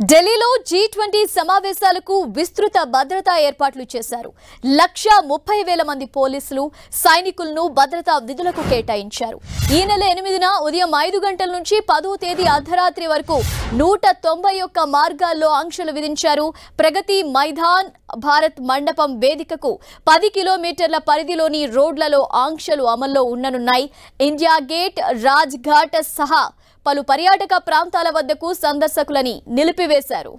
ఢిల్లీలో G twenty సమావేశాలకు విస్తృత భద్రతా ఏర్పాట్లు చేశారు లక్ష ముప్పై వేల మంది పోలీసులు సైనికులను భద్రతా విధులకు కేటాయించారు ఈ నెల ఎనిమిదిన ఉదయం ఐదు గంటల నుంచి పదో తేదీ అర్ధరాత్రి వరకు నూట తొంభై ఒక్క మార్గాల్లో ఆంక్షలు విధించారు ప్రగతి మైదాన్ భారత్ మండపం వేదికకు పది కిలోమీటర్ల పరిధిలోని రోడ్లలో ఆంక్షలు అమల్లో ఉండనున్నాయి ఇండియా గేట్ రాజ్ ఘాట్ సహా పలు పర్యాటక ప్రాంతాల వద్దకు సందర్శకులని నిలిపివేశారు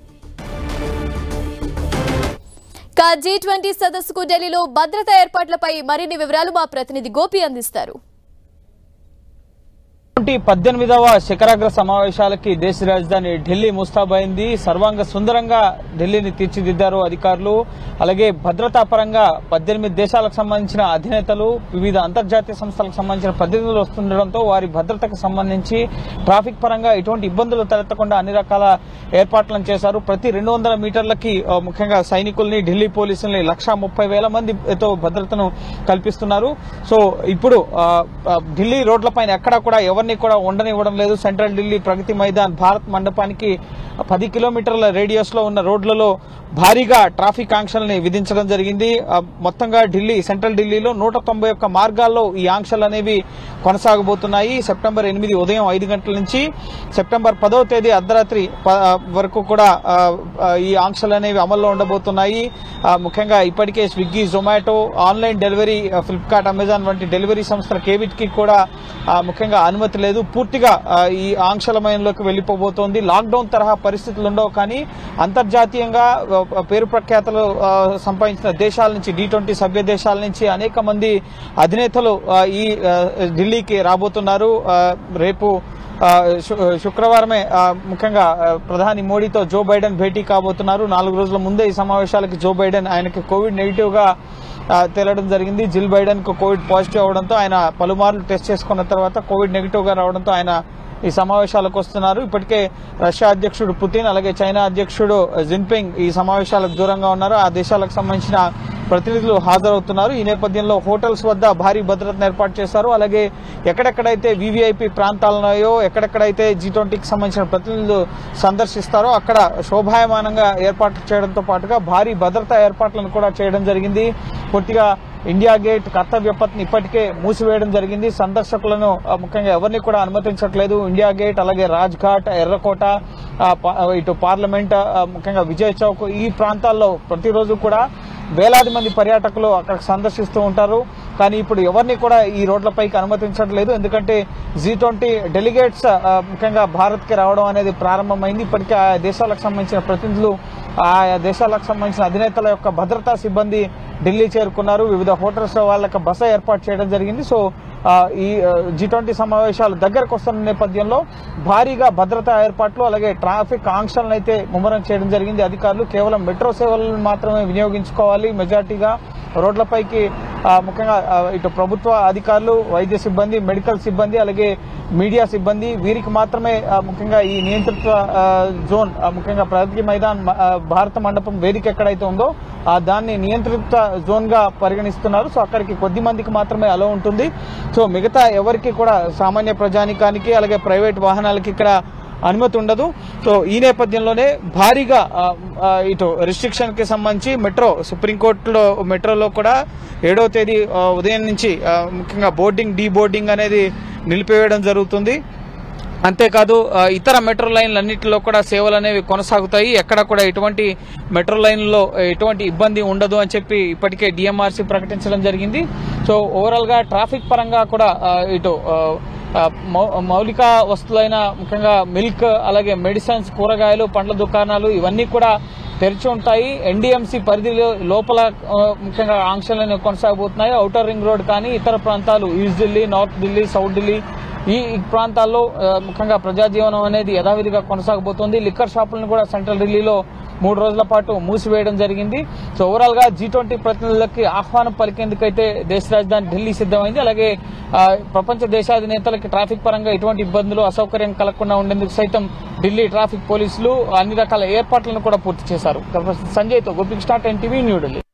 జీ ట్వంటీ సదస్సుకు ఢిల్లీలో భద్రతా ఏర్పాట్లపై మరిన్ని వివరాలు మా ప్రతినిధి గోపి అందిస్తారు ఇటువంటి పద్దెనిమిదవ శిఖరాగ్ర సమావేశాలకి దేశ రాజధాని ఢిల్లీ ముస్తాబైంది సర్వాంగ సుందరంగా ఢిల్లీని తీర్చిదిద్దారు అధికారులు అలాగే భద్రతా పరంగా పద్దెనిమిది దేశాలకు సంబంధించిన అధినేతలు వివిధ అంతర్జాతీయ సంస్థలకు సంబంధించిన ప్రతినిధులు వస్తుండటంతో వారి భద్రతకు సంబంధించి ట్రాఫిక్ పరంగా ఎటువంటి ఇబ్బందులు తలెత్తకుండా అన్ని రకాల ఏర్పాట్లను చేశారు ప్రతి రెండు వందల మీటర్లకి ఆ, ముఖ్యంగా సైనికుల్ని ఢిల్లీ పోలీసుల్ని లక్షా ముప్పై వేల మందితో భద్రతను కల్పిస్తున్నారు సో ఇప్పుడు ఆ, ఆ, ఢిల్లీ రోడ్లపైన ఎక్కడా కూడా ఎవరిని కూడా ఉండనివ్వడం లేదు సెంట్రల్ ఢిల్లీ ప్రగతి మైదాన్ భారత్ మండపానికి పది కిలోమీటర్ల రేడియస్ లో ఉన్న రోడ్లలో భారీగా ట్రాఫిక్ ఆంక్షల్ని విధించడం జరిగింది ఆ, మొత్తంగా ఢిల్లీ సెంట్రల్ ఢిల్లీలో నూట తొంభై ఒక్క మార్గాల్లో ఈ ఆంక్షలు అనేవి కొనసాగబోతున్నాయి సెప్టెంబర్ ఎనిమిది ఉదయం ఐదు గంటల నుంచి సెప్టెంబర్ పదవ తేదీ అర్ధరాత్రి ప- వరకు కూడా ఆ, ఆ, ఈ ఆంక్షలు అనేవి అమల్లో ఉండబోతున్నాయి ఆ, ముఖ్యంగా ఇప్పటికే స్విగ్గీ జొమాటో ఆన్లైన్ డెలివరీ ఆ, ఫ్లిప్కార్ట్ అమెజాన్ వంటి డెలివరీ సంస్థల కేబిట్ కి కూడా ఆ, ముఖ్యంగా అనుమతి లేదు పూర్తిగా ఆ, ఈ ఆంక్షలమయంలోకి వెళ్లిపోబోతోంది లాక్డౌన్ తరహా పరిస్థితులు ఉండవు కానీ అంతర్జాతీయంగా ఆ, పేరు ప్రఖ్యాతలు ఆ, సంపాదించిన దేశాల నుంచి డి ట్వంటీ సభ్య దేశాల నుంచి అనేక మంది అధినేతలు ఆ, ఈ ఆ, ఢిల్లీకి రాబోతున్నారు ఆ, రేపు ఆ, శు- శుక్రవారమే ఆ, ముఖ్యంగా ఆ, ప్రధాని మోడీతో జో బైడెన్ భేటీ కాబోతున్నారు నాలుగు రోజుల ముందే ఈ సమావేశాలకు జో బైడెన్ ఆయనకి కోవిడ్ నెగిటివ్ గా ఆ, తేలడం జరిగింది జిల్ బైడెన్ కు కోవిడ్ పాజిటివ్ అవడంతో ఆయన పలుమార్లు టెస్ట్ చేసుకున్న తర్వాత కోవిడ్ నెగిటివ్ గా రావడంతో ఆయన ఈ సమావేశాలకు వస్తున్నారు ఇప్పటికే రష్యా అధ్యక్షుడు పుతిన్ అలాగే చైనా అధ్యక్షుడు జిన్పింగ్ ఈ సమావేశాలకు దూరంగా ఉన్నారు ఆ దేశాలకు సంబంధించిన ప్రతినిధులు హాజరవుతున్నారు ఈ నేపథ్యంలో హోటల్స్ వద్ద భారీ భద్రతను ఏర్పాటు చేశారు అలాగే ఎక్కడెక్కడైతే వివిఐపి ప్రాంతాలు ఉన్నాయో ఎక్కడెక్కడైతే జీ ట్వంటీకి సంబంధించిన ప్రతినిధులు సందర్శిస్తారో అక్కడ శోభాయమానంగా ఏర్పాట్లు చేయడంతో పాటుగా భారీ భద్రతా ఏర్పాట్లను కూడా చేయడం జరిగింది పూర్తిగా ఇండియా గేట్ కర్తవ్య పత్ని ఇప్పటికే మూసివేయడం జరిగింది సందర్శకులను ఆ, ముఖ్యంగా ఎవరిని కూడా అనుమతించట్లేదు ఇండియా గేట్ అలాగే రాజ్ ఘాట్ ఎర్రకోట ఆ, పా- ఇటు పార్లమెంట్ ఆ, ముఖ్యంగా విజయ్ చౌక్ ఈ ప్రాంతాల్లో ప్రతిరోజు కూడా వేలాది మంది పర్యాటకులు అక్కడ సందర్శిస్తూ ఉంటారు కానీ ఇప్పుడు ఎవరిని కూడా ఈ రోడ్లపైకి అనుమతించట్లేదు ఎందుకంటే జీ ట్వంటీ డెలిగేట్స్ ఆ, ముఖ్యంగా భారత్ కి రావడం అనేది ప్రారంభమైంది ఇప్పటికే ఆ దేశాలకు సంబంధించిన ప్రతినిధులు ఆయా దేశాలకు సంబంధించిన అధినేతల యొక్క భద్రతా సిబ్బంది ఢిల్లీ చేరుకున్నారు వివిధ హోటల్స్ లో వాళ్ళకి బస ఏర్పాటు చేయడం జరిగింది సో ఆ, ఈ జీ ట్వంటీ సమావేశాలు దగ్గరకు వస్తున్న నేపథ్యంలో భారీగా భద్రతా ఏర్పాట్లు అలాగే ట్రాఫిక్ ఆంక్షలను అయితే ముమ్మరం చేయడం జరిగింది అధికారులు కేవలం మెట్రో సేవలను మాత్రమే వినియోగించుకోవాలి మెజార్టీగా రోడ్లపైకి ఆ, ముఖ్యంగా ఆ, ఇటు ప్రభుత్వ అధికారులు వైద్య సిబ్బంది మెడికల్ సిబ్బంది అలాగే మీడియా సిబ్బంది వీరికి మాత్రమే ఆ, ముఖ్యంగా ఈ నియంత్రిత ఆ, జోన్ ఆ, ముఖ్యంగా ప్రగతి మైదాన్ మ- ఆ, భారత మండపం వేదిక ఎక్కడైతే ఉందో ఆ దాన్ని నియంత్రిత జోన్ గా పరిగణిస్తున్నారు సో అక్కడికి కొద్ది మందికి మాత్రమే అలో ఉంటుంది సో మిగతా ఎవరికి కూడా సామాన్య ప్రజానికానికి అలాగే ప్రైవేట్ వాహనాలకి ఇక్కడ అనుమతి ఉండదు సో ఈ నేపథ్యంలోనే భారీగా ఆ, ఆ, ఇటు రిస్ట్రిక్షన్ కి సంబంధించి మెట్రో సుప్రీంకోర్టులో మెట్రోలో కూడా ఏడవ తేదీ ఆ, ఉదయం నుంచి ఆ, ముఖ్యంగా బోర్డింగ్ డీ బోర్డింగ్ అనేది నిలిపివేయడం జరుగుతుంది అంతేకాదు ఆ, ఇతర మెట్రో లైన్లన్నింటిలో కూడా సేవలు అనేవి కొనసాగుతాయి ఎక్కడ కూడా ఎటువంటి మెట్రో లైన్లో ఎటువంటి ఇబ్బంది ఉండదు అని చెప్పి ఇప్పటికే డిఎంఆర్సీ ప్రకటించడం జరిగింది సో ఓవరాల్ గా ట్రాఫిక్ పరంగా కూడా ఆ, ఇటు ఆ, ఆ, మౌ- మౌలిక వస్తువులైన ముఖ్యంగా మిల్క్ అలాగే మెడిసిన్స్ కూరగాయలు పండ్ల దుకాణాలు ఇవన్నీ కూడా తెరిచి ఉంటాయి ఎన్డీఎంసీ పరిధి లోపల ఆ, ముఖ్యంగా ఆంక్షలను కొనసాగబోతున్నాయి ఔటర్ రింగ్ రోడ్ కానీ ఇతర ప్రాంతాలు east Delhi north Delhi south Delhi ఈ ఈ ప్రాంతాల్లో ఆ, ముఖ్యంగా ప్రజాజీవనం అనేది యథావిధిగా కొనసాగబోతోంది లిక్కర్ షాపులను కూడా సెంట్రల్ ఢిల్లీలో మూడు రోజుల పాటు మూసివేయడం జరిగింది సో ఓవరాల్ గా జీ ట్వంటీ ప్రతినిధులకి ఆహ్వానం పలికేందుకైతే దేశ రాజధాని ఢిల్లీ సిద్ధమైంది అలాగే ఆ, ప్రపంచ దేశాధినేతలకి ట్రాఫిక్ పరంగా ఎటువంటి ఇబ్బందులు అసౌకర్యం కలగకుండా ఉండేందుకు సైతం ఢిల్లీ ట్రాఫిక్ పోలీసులు అన్ని రకాల ఏర్పాట్లను కూడా పూర్తి చేశారు సంజయ్తో గోపికృష్ణ టెన్ టీవీ న్యూఢిల్లీ